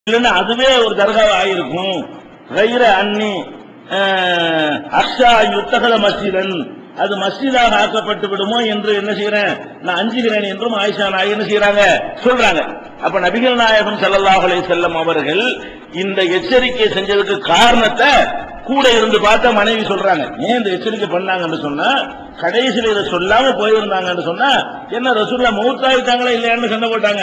இல்லைன்னா அதுவே ஒரு தர்காவா ஆயிருக்கும் கைர அன்னி அஹ், அக்ஷா யுத்தகல மஸ்ஜிதன் அது மஸ்ஜிதாக ஆக்கப்பட்டு விடுமோ என்று என்ன செய்யறேன் நான் அஞ்சுகிறேன் என்றும் ஆயிஷா நாயகி என்ன செய்யறாங்க சொல்றாங்க அப்ப நபிகள் நாயகம் ஸல்லல்லாஹு அலைஹி வஸல்லம் அவர்கள் இந்த எச்சரிக்கை செஞ்சதுக்கு காரணத்தை கூட இருந்து பார்த்த மனைவி சொல்றாங்க ஏன் இந்த எச்சரிக்கை பண்ணாங்கன்னு சொன்னா கடைசியில் இதை சொல்லாம போயிருந்தாங்கன்னு சொன்னா என்ன ரசூல்லா மௌத்தாயிட்டாங்களா இல்லையான்னு சண்டை போட்டாங்க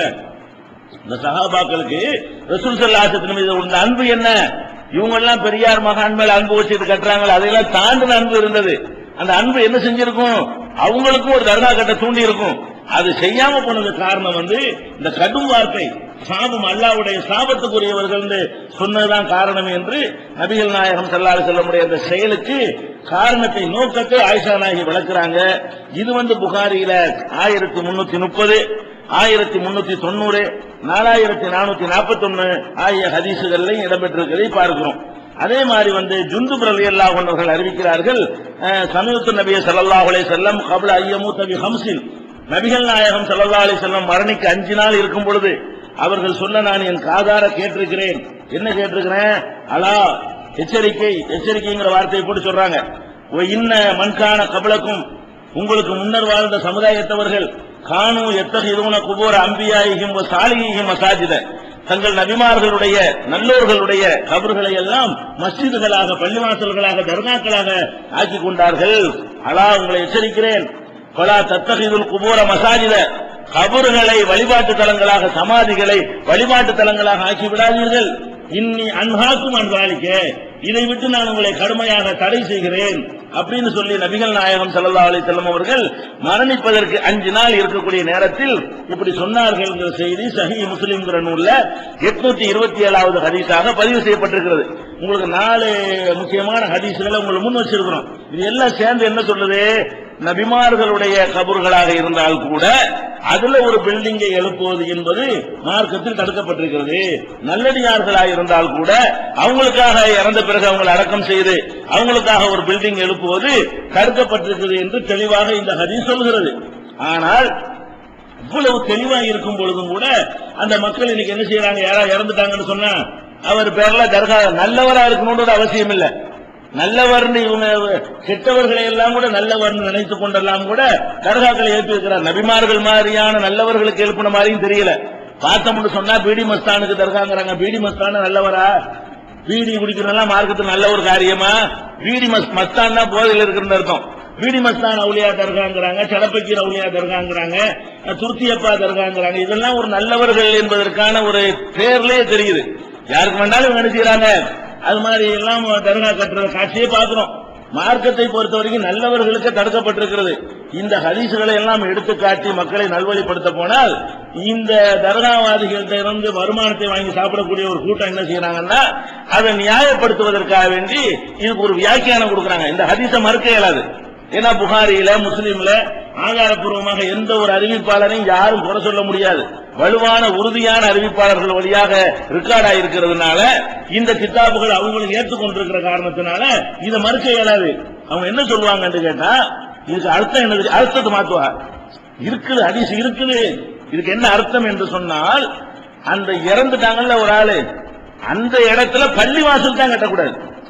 இந்த சகாபாக்களுக்கு ரசூல் சல்லாசத்தின் மீது உள்ள அன்பு என்ன இவங்க எல்லாம் பெரியார் மகான் மேல அன்பு வச்சுட்டு கட்டுறாங்களே அதையெல்லாம் தாண்டின அன்பு இருந்தது அந்த அன்பு என்ன செஞ்சிருக்கும் அவங்களுக்கும் ஒரு தர்கா கட்ட தூண்டி இருக்கும் அது செய்யாம போனது காரணம் வந்து இந்த கடும் வார்த்தை சாபம் அல்லாவுடைய சாபத்துக்குரியவர்கள் என்று சொன்னதுதான் காரணம் என்று நபிகள் நாயகம் சல்லாறு செல்லமுடைய அந்த செயலுக்கு காரணத்தை நோக்கத்தை ஆயிஷா நாயகி விளக்குறாங்க இது வந்து புகாரியில ஆயிரத்தி முன்னூத்தி முப்பது ஆயிரத்தி முன்னூத்தி தொண்ணூறு நாலாயிரத்தி நானூத்தி நாற்பத்தி ஒன்னு ஆகிய ஹதீசுகள்லையும் இடம்பெற்றிருக்கிறதை பார்க்கிறோம் அதே மாதிரி வந்து ஜுந்து பிரலி அல்லா கொண்டவர்கள் அறிவிக்கிறார்கள் அஹ், சமீபத்து நபிய ஸல்லல்லாஹு அலைஹி வஸல்லம் கபல ஐயமு தபி ஹம்சின் நபிகள் நாயகம் ஸல்லல்லாஹு அலைஹி வஸல்லம் மரணிக்கு அஞ்சு நாள் இருக்கும் பொழுது அவர்கள் சொல்ல நான் என் காதார கேட்டிருக்கிறேன் என்ன கேட்டிருக்கிறேன் அலா எச்சரிக்கை எச்சரிக்கைங்கிற வார்த்தையை போட்டு சொல்றாங்க "ஒ இன்ன மண்கான கபலக்கும் உங்களுக்கு முன்னர் வாழ்ந்த சமுதாயத்தவர்கள் காணு எத்தகைய குபோர அம்பியாயிகும் சாலிகியும் மசாஜித தங்கள் நபிமார்களுடைய நல்லோர்களுடைய கபர்களை எல்லாம் மஸ்ஜிதுகளாக பள்ளிவாசல்களாக தர்காக்களாக ஆக்கி கொண்டார்கள் அலா உங்களை எச்சரிக்கிறேன் பலா தத்தகிதுல் குபோர மசாஜித கபறுகளை வழிபாட்டு தலங்களாக சமாதிகளை வழிபாட்டு தலங்களாக ஆக்கி விடாதீர்கள் இன்னி அன்ஹாக்கும் அன்பாளிக்க இதை விட்டு நான் உங்களை கடுமையாக தடை செய்கிறேன் அப்படின்னு சொல்லி நபிகள் நாயகம் ஸல்லல்லாஹு அலைஹி வஸல்லம் அவர்கள் மரணிப்பதற்கு அஞ்சு நாள் இருக்கக்கூடிய நேரத்தில் இப்படி சொன்னார்கள் என்கிற செய்தி சஹி முஸ்லிம்ங்கிற நூல்ல எட்நூத்தி இருபத்தி ஏழாவது ஹதீஸாக பதிவு செய்யப்பட்டிருக்கிறது உங்களுக்கு நாலு முக்கியமான ஹதீஸ்களை உங்களுக்கு முன் வச்சிருக்கிறோம் இது எல்லாம் சேர்ந்து என்ன சொல்லுது நபிமார்களுடைய கபர்களாக இருந்தால் கூட அதுல ஒரு பில்டிங்கை எழுப்புவது என்பது மார்க்கத்தில் தடுக்கப்பட்டிருக்கிறது நல்லடியார்களாக இருந்தால் கூட அவங்களுக்காக இறந்த பிறகு அவங்களை அடக்கம் செய்து அவங்களுக்காக ஒரு பில்டிங் எழுப்புவது தடுக்கப்பட்டிருக்கிறது என்று தெளிவாக இந்த ஹதீஸ் சொல்கிறது ஆனால் இவ்வளவு தெளிவா இருக்கும் பொழுதும் கூட அந்த மக்கள் இன்னைக்கு என்ன செய்யறாங்க யாராவது இறந்துட்டாங்கன்னு சொன்னா அவர் பேர்ல தர்கா நல்லவரா இருக்கணும்ன்ற அவசியம் இல்ல நல்லவர்னு இவங்க கெட்டவர்களை எல்லாம் கூட நல்லவர்னு நினைத்துக் கொண்டெல்லாம் கூட தர்காக்களை எழுப்பி இருக்கிறார் நபிமார்கள் மாதிரியான நல்லவர்களுக்கு எழுப்பின மாதிரியும் தெரியல பார்த்தோம்னு சொன்னா பீடி மஸ்தானுக்கு தர்காங்கிறாங்க பீடி மஸ்தான நல்லவரா பீடி குடிக்கிறதெல்லாம் மார்க்கத்தில் நல்ல ஒரு காரியமா பீடி மஸ் மஸ்தான் தான் போதையில் இருக்கிறது அர்த்தம் பீடி மஸ்தான் அவுளியா தர்காங்கிறாங்க சடப்பக்கீர் அவுளியா தர்காங்கிறாங்க துருத்தியப்பா தர்காங்கிறாங்க இதெல்லாம் ஒரு நல்லவர்கள் என்பதற்கான ஒரு பேர்லயே தெரியுது யாருக்கு வேண்டாலும் இவங்க என்ன செய்யறாங்க அது மாதிரி எல்லாம் தர்கா கட்டுற காட்சியை பார்க்கிறோம் மார்க்கத்தை பொறுத்த வரைக்கும் நல்லவர்களுக்கு தடுக்கப்பட்டிருக்கிறது இந்த ஹதீசுகளை எல்லாம் எடுத்து காட்டி மக்களை நல்வழிப்படுத்த போனால் இந்த தர்காவாதிகள்கிட்ட இருந்து வருமானத்தை வாங்கி சாப்பிடக்கூடிய ஒரு கூட்டம் என்ன செய்யறாங்கன்னா அதை நியாயப்படுத்துவதற்காக வேண்டி இதுக்கு ஒரு வியாக்கியானம் கொடுக்கறாங்க இந்த ஹதீஸை மறுக்க இயலாது ஏன்னா புகாரியில முஸ்லீம்ல ஆதாரப்பூர்வமாக எந்த ஒரு அறிவிப்பாளரையும் யாரும் குறை சொல்ல முடியாது வலுவான உறுதியான அறிவிப்பாளர்கள் வழியாக ரெக்கார்ட் ஆயிருக்கிறதுனால இந்த கித்தாபுகள் அவங்களும் ஏற்றுக்கொண்டிருக்கிற காரணத்தினால இதை மறுக்க இயலாது அவங்க என்ன சொல்லுவாங்கன்னு கேட்டா இதுக்கு அர்த்தம் என்னது அர்த்தத்தை மாத்துவா இருக்குது ஹதீஸ் இருக்குது இதுக்கு என்ன அர்த்தம் என்று சொன்னால் அந்த இறந்துட்டாங்கல்ல ஒரு ஆளு அந்த இடத்துல பள்ளி வாசல் தான் கட்டக்கூடாது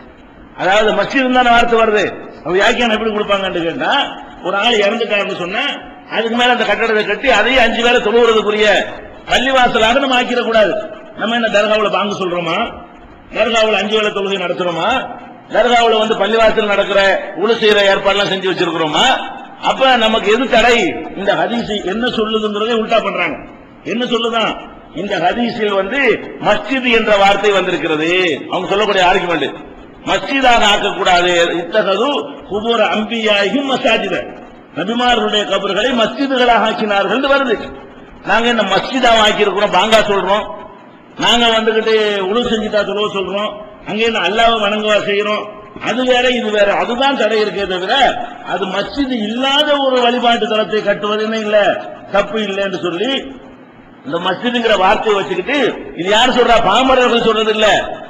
அதாவது மஸ்ஜித் தானே வார்த்தை வருது அவங்க வியாக்கியானம் எப்படி கொடுப்பாங்கன்னு கேட்டா ஒரு ஆள் இறந்துட்டாருன்னு சொன்னா அதுக்கு மேல அந்த கட்டடத்தை கட்டி அதையே அஞ்சு வேலை தொழுவுறதுக்குரிய பள்ளிவாசலாக நம்ம ஆக்கிடக்கூடாது நம்ம என்ன தர்காவுல பாங்க சொல்றோமா தர்காவுல அஞ்சு வேலை தொழுகை நடத்துறோமா தர்காவுல வந்து பள்ளிவாசல் நடக்கிற உழு செய்யற ஏற்பாடுலாம் செஞ்சு வச்சிருக்கிறோமா அப்ப நமக்கு எது தடை இந்த ஹதீஸ் என்ன சொல்லுதுங்கிறதை உல்டா பண்றாங்க என்ன சொல்லுதான் இந்த ஹதீஸில் வந்து மஸ்ஜித் என்ற வார்த்தை வந்திருக்கிறது அவங்க சொல்லக்கூடிய ஆர்குமெண்ட் மஸ்ஜிதாக ஆக்கக்கூடாது இத்தகது குபூர அம்பியாயும் மசாஜித நபிமார்களுடைய கபர்களை மஸ்ஜிதுகளாக ஆக்கினார்கள் வருது நாங்க என்ன மஸ்ஜிதாக ஆக்கி இருக்கிறோம் பாங்கா சொல்றோம் நாங்க வந்துகிட்டு உழு செஞ்சுட்டா தொழுவ சொல்றோம் அங்க என்ன அல்லாவை வணங்குவா செய்யறோம் அது வேற இது வேற அதுதான் தடை இருக்கே தவிர அது மஸ்ஜிது இல்லாத ஒரு வழிபாட்டு தலத்தை கட்டுவது என்ன இல்ல தப்பு இல்லைன்னு சொல்லி இந்த மஸ்ஜிதுங்கிற வார்த்தையை வச்சுக்கிட்டு இது யார் சொல்றா பாமரர்கள் சொல்றது இல்ல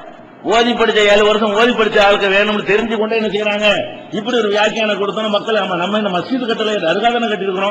ஓதி படிச்ச ஏழு வருஷம் ஓதி படிச்ச ஆளுக்கு வேணும்னு தெரிஞ்சு கொண்டே என்ன செய்யறாங்க இப்படி ஒரு வியாக்கியானம் கொடுத்தோம் மக்கள் ஆமா நம்ம இந்த மஸ்ஜித் கட்டளை அதுக்காக தானே கட்டிருக்கிறோம்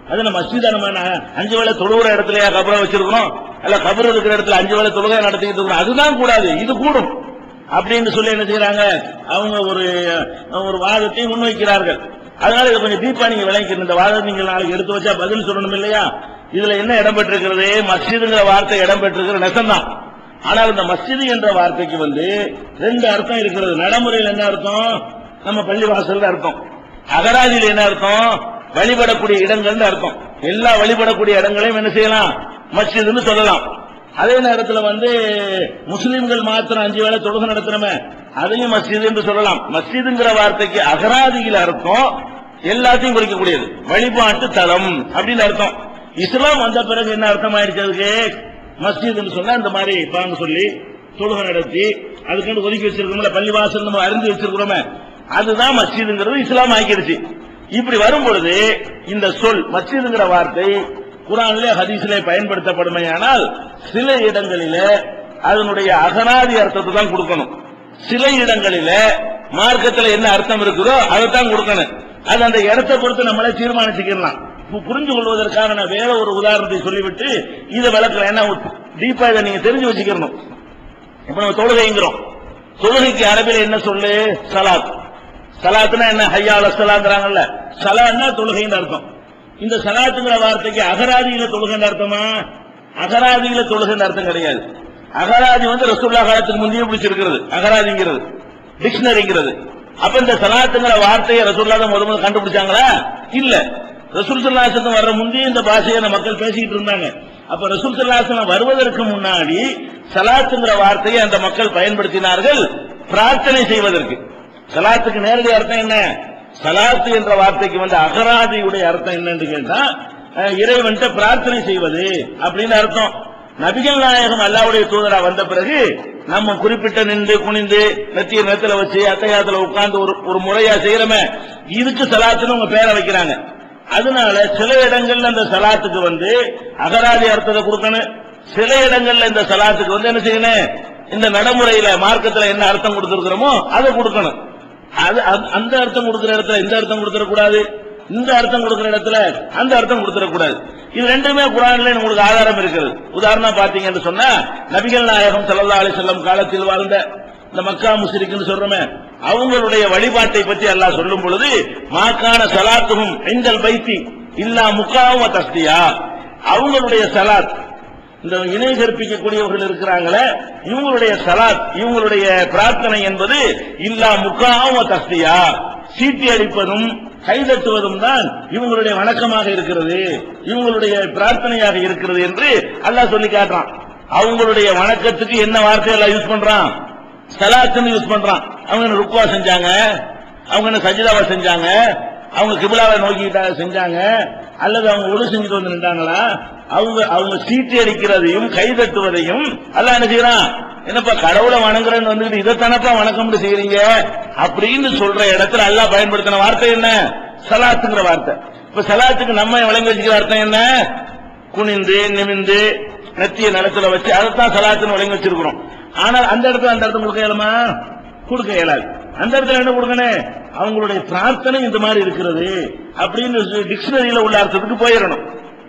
அது நம்ம மஸ்ஜித நம்ம ந- அஞ்சு வேளை தொழுகிற இடத்துலயா கபரை வச்சிருக்கிறோம் அல்ல கபர் இருக்கிற இடத்துல அஞ்சு வேளை தொழுகை நடத்திக்கிட்டு இருக்கிறோம் அதுதான் கூடாது இது கூடும் அப்படின்னு சொல்லி என்ன செய்யறாங்க அவங்க ஒரு ஒரு வாதத்தை முன்வைக்கிறார்கள் அதனால இதை கொஞ்சம் டீப்பா நீங்க விளங்கிக்கணும் இந்த வாதத்தை நீங்க நாளைக்கு எடுத்து வச்சா பதில் சொல்லணும் இல்லையா இதுல என்ன இடம் பெற்றிருக்கிறது மஸ்ஜிதுங்கிற வார்த்தை இடம் பெற்றிருக்கிற நெசம்தான் ஆனால் இந்த மஸ்ஜிது என்ற வார்த்தைக்கு வந்து ரெண்டு அர்த்தம் இருக்கிறது நடைமுறையில் என்ன அர்த்தம் நம்ம பள்ளிவாசல் அர்த்தம் அகராதியில் என்ன அர்த்தம் வழிபடக்கூடிய இடங்கள்னு அர்த்தம் எல்லா வழிபடக்கூடிய இடங்களையும் என்ன செய்யலாம் மஸ்ஜிதுன்னு சொல்லலாம் அதே நேரத்துல வந்து முஸ்லிம்கள் மாத்திரம் அஞ்சு வேளை தொழுகை நடத்துறமே அதையும் மஸ்ஜித் என்று சொல்லலாம் மஸ்ஜிதுங்கிற வார்த்தைக்கு அகராதியில் அர்த்தம் எல்லாத்தையும் குறிக்கக்கூடியது வழிபாட்டு தலம் அப்படின்னு அர்த்தம் இஸ்லாம் வந்த பிறகு என்ன அர்த்தம் ஆயிடுச்சு அதுக்கு மஸ்ஜித்னு சொன்னா இந்த மாதிரி பாங்க சொல்லி தொழுகை நடத்தி அதுக்கு ஒதுக்கி வச்சிருக்கோம்ல பள்ளிவாசல் நம்ம அறிந்து வச்சிருக்கிறோமே அதுதான் மஸ்ஜிதுங்கிறது இஸ்லாம் ஆக்கிடுச்சு இப்படி வரும் பொழுது இந்த சொல் மஸ்ஜிதுங்கிற வார்த்தை குரானிலே ஹதீஸிலே பயன்படுத்தப்படுமையானால் சில இடங்களிலே அதனுடைய அகராதி அர்த்தத்தை தான் கொடுக்கணும் சில இடங்களில மார்க்கத்தில் என்ன அர்த்தம் இருக்குதோ அதைத்தான் கொடுக்கணும் அது அந்த இடத்தை பொறுத்து நம்மளே தீர்மானிச்சுக்கலாம் பு- புரிஞ்சு கொள்வதற்காக நான் வேற ஒரு உதாரணத்தை சொல்லிவிட்டு இதை விளக்குறேன் ஏன்னா டீப்பா இதை நீங்க தெரிஞ்சு வச்சுக்கணும் இப்ப நம்ம தொழுகைங்கிறோம் தொழுகைக்கு அரபில என்ன சொல்லு சலாத் சலாத்துனா என்ன ஹையால சலாங்கிறாங்கல்ல சலான்னா தொழுகைன்னு அர்த்தம் இந்த சலாத்துங்கிற வார்த்தைக்கு அகராதியில தொழுகைன்னு அர்த்தமா அகராதியில தொழுகைன்னு அர்த்தம் கிடையாது அகராதி வந்து ரசூல்லா காலத்துக்கு முந்தைய பிடிச்சிருக்கிறது அகராதிங்கிறது டிக்ஷனரிங்கிறது அப்ப இந்த சலாத்துங்கிற வார்த்தையை ரசூல்லா தான் முத முதல்ல கண்டுபிடிச்சாங்களா இல்ல ரசூல் சல்லாசனம் வர்ற முந்தைய இந்த பாஷையை நம்ம மக்கள் பேசிக்கிட்டு இருந்தாங்க அப்ப ரசூல் சல்லாசனம் வருவதற்கு முன்னாடி சலாத்துங்கிற வார்த்தையை அந்த மக்கள் பயன்படுத்தினார்கள் பிரார்த்தனை செய்வதற்கு சலாத்துக்கு நேரடி அர்த்தம் என்ன சலாத்து என்ற வார்த்தைக்கு வந்து அகராதியுடைய அர்த்தம் என்னன்னு கேட்டா அஹ், இறைவன்கிட்ட பிரார்த்தனை செய்வது அப்படின்னு அர்த்தம் நபிகள் நாயகம் அல்லாவுடைய தூதரா வந்த பிறகு நம்ம குறிப்பிட்ட நின்று குனிந்து நெத்திய நேரத்துல வச்சு அத்தையாத்துல உட்கார்ந்து ஒரு ஒரு முறையா செய்யறமே இதுக்கு சலாத்துன்னு உங்க பேரை வைக்கிறாங்க அதனால சில இடங்கள்ல அந்த சலாத்துக்கு வந்து அகராதி அர்த்தத்தை கொடுக்கணும் சில இடங்கள்ல இந்த சலாத்துக்கு வந்து என்ன செய்யணும் இந்த நடைமுறையில மார்க்கத்துல என்ன அர்த்தம் கொடுத்திருக்கிறோமோ அதை கொடுக்கணும் அது அது- அந்த அர்த்தம் கொடுக்கிற இடத்துல இந்த அர்த்தம் கொடுத்துடக்கூடாது இந்த அர்த்தம் கொடுக்கிற இடத்துல அந்த அர்த்தம் கொடுத்துடக்கூடாது இது ரெண்டுமே குரான்ல உங்களுக்கு ஆதாரம் இருக்குது உதாரணம் பாத்தீங்கன்னு சொன்னா நபிகள் நாயகம் ஸல்லல்லாஹு அலைஹி வஸல்லம் காலத்தில் வாழ்ந்த இந்த மக்கா முஸ்லிக்குன்னு சொல்றோமே அவங்களுடைய வழிபாட்டை பற்றி அல்லாஹ் சொல்லும் பொழுது மாக்கான சலாத்துகும் எங்கள் பைத்தி இல்லா முக்காவ தஸ்தியா அவங்களுடைய சலாத் இந்த இணை கற்பிக்கக்கூடியவர்கள் இருக்கிறாங்களே இவங்களுடைய சலாத் இவங்களுடைய பிரார்த்தனை என்பது இல்லா முக்காவ தஸ்தியா சீட்டி அடிப்பதும் கைதட்டுவதும் தான் இவங்களுடைய வணக்கமாக இருக்கிறது இவங்களுடைய பிரார்த்தனையாக இருக்கிறது என்று அல்லாஹ் சொல்லி காட்டுறான் அவங்களுடைய வணக்கத்துக்கு என்ன வார்த்தையெல்லாம் யூஸ் பண்றான் சலாத்துன்னு யூஸ் பண்றான் அவங்க என்ன ருக்குவா செஞ்சாங்க அவங்க என்ன சஜிதாவா செஞ்சாங்க அவங்க கிபிலாவை நோக்கிட்டா செஞ்சாங்க அல்லது அவங்க ஒழு செஞ்சுட்டு வந்து நின்றாங்களா அவங்க அவங்க சீட்டி அடிக்கிறதையும் கை தட்டுவதையும் அல்லாஹ் என்ன செய்யறான் என்னப்பா கடவுளை வணங்குறேன்னு வந்துட்டு இதைத்தானப்பா வணக்கம்னு செய்யறீங்க அப்படின்னு சொல்ற இடத்துல அல்லாஹ் பயன்படுத்தின வார்த்தை என்ன சலாத்துங்கிற வார்த்தை இப்ப சலாத்துக்கு நம்ம வழங்கி வச்சுக்கிற அர்த்தம் என்ன குனிந்து நிமிந்து நெத்திய நிலத்துல வச்சு அதைத்தான் சலாத்துன்னு வழங்கி வச்சிருக்கிறோம் ஆனால் அந்த இடத்துல அந்த இடத்துல கொடுக்க இயலுமா கொடுக்க இயலாது அந்த இடத்துல என்ன கொடுக்கணும் அவங்களுடைய பிரார்த்தனை இந்த மாதிரி இருக்கிறது அப்படின்னு டிக்ஷனரியில உள்ள அர்த்தத்துக்கு போயிடணும்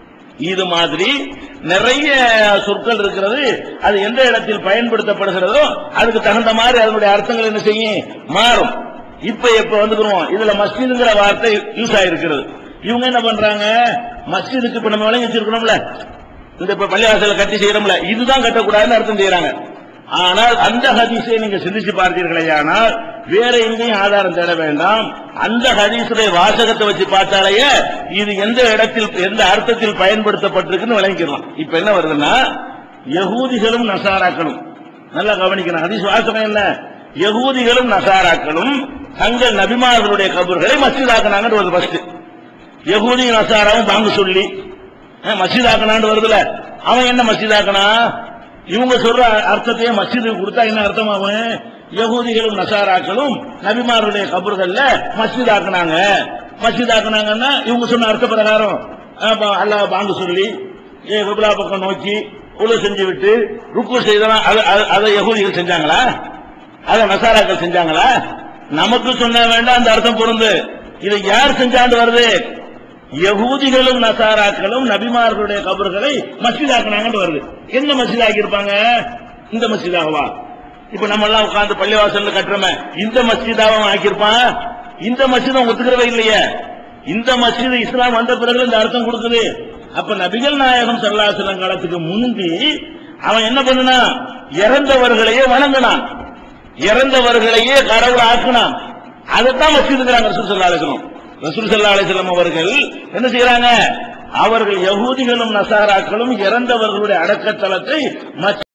இது மாதிரி நிறைய சொற்கள் இருக்கிறது அது எந்த இடத்தில் பயன்படுத்தப்படுகிறதோ அதுக்கு தகுந்த மாதிரி அதனுடைய அர்த்தங்கள் என்ன செய்யும் மாறும் இப்ப எப்ப வந்துக்கிறோம் இதுல மஸ்ஜிதுங்கிற வார்த்தை யூஸ் ஆயிருக்கிறது இவங்க என்ன பண்றாங்க மஸ்ஜிதுக்கு இப்ப நம்ம வழங்கி வச்சிருக்கிறோம்ல இந்த இப்ப பள்ளிவாசல கட்டி செய்யறோம்ல இதுதான் கட்டக்கூடாதுன்னு அர்த்தம் செய்யறாங்க ஆனால் அந்த ஹதீஸை நீங்க சிந்திச்சு பார்த்தீர்களே ஆனால் வேற எங்கேயும் ஆதாரம் தேட வேண்டாம் அந்த ஹதீஸுடைய வாசகத்தை வச்சு பார்த்தாலேயே இது எந்த இடத்தில் எந்த அர்த்தத்தில் பயன்படுத்தப்பட்டிருக்குன்னு விளங்கிக்கலாம் இப்ப என்ன வருதுன்னா யகூதிகளும் நசாராக்களும் நல்லா கவனிக்கணும் ஹதீஸ் வாசகம் என்ன யகூதிகளும் நசாராக்களும் தங்கள் நபிமார்களுடைய கபர்களை மஸ்ஜிதாக்குனாங்கன்னு வருது ஃபர்ஸ்ட் யகூதி நசாராவும் பாங்கு சொல்லி அஹ், மஸ்ஜிதாக்கனான்னு வருதுல அவன் என்ன மஸ்ஜிதாக்கனா இவங்க சொல்ற அர்த்தத்தையே மஸ்ஜிதுக்கு கொடுத்தா என்ன அர்த்தமாகும் யகூதிகளும் நசாராக்களும் நபிமாருடைய கபர்கள்ல மஸ்ஜிதாக்குனாங்க மஸ்ஜிதாக்குனாங்கன்னா இவங்க சொன்ன அர்த்த பிரகாரம் அஹ், ப- அல்லாஹ் பாங்கு சொல்லி ஏ விபலா பக்கம் நோக்கி உழு செஞ்சு விட்டு ருக்கு செய்தலாம் அதை- அதை- அதை யகூதிகள் செஞ்சாங்களா அதை நசாராக்கள் செஞ்சாங்களா நமக்கு சொன்ன வேண்டாம் அந்த அர்த்தம் பொருந்து இதை யார் செஞ்சாண்டு வருது யகூதிகளும் நசாராக்களும் நபிமார்களுடைய கபர்களை மஸ்ஜிதாக்குனாங்கன்னு வருது எந்த மஸ்ஜித் ஆக்கியிருப்பாங்க இந்த மஸ்ஜிதாகவா இப்ப நம்ம எல்லாம் உட்கார்ந்து பள்ளிவாசல்ல கட்டுறோமே இந்த மஸ்ஜிதாவும் ஆக்கியிருப்பான் இந்த மஸ்ஜித் அவங்க ஒத்துக்கிறவே இல்லையே இந்த மஸ்ஜித் இஸ்லாம் வந்த பிறகு இந்த அர்த்தம் கொடுக்குது அப்ப நபிகள் நாயகம் சல்லாசலம் காலத்துக்கு முந்தி அவன் என்ன பண்ணுனா இறந்தவர்களையே வணங்கினான் இறந்தவர்களையே கடவுள் ஆக்கினான் அதைத்தான் மஸ்ஜிதுங்கிறாங்க ரசூல் சல்லா அலிஸ்லாம் ரசூல் சல்லா அலிஸ்லாம் அவர்கள் என்ன செய்யறாங்க அவர்கள் யகூதிகளும் நசாராக்களும் இறந்தவர்களுடைய அடக்கத்தலத்தை மஸ்ஜித்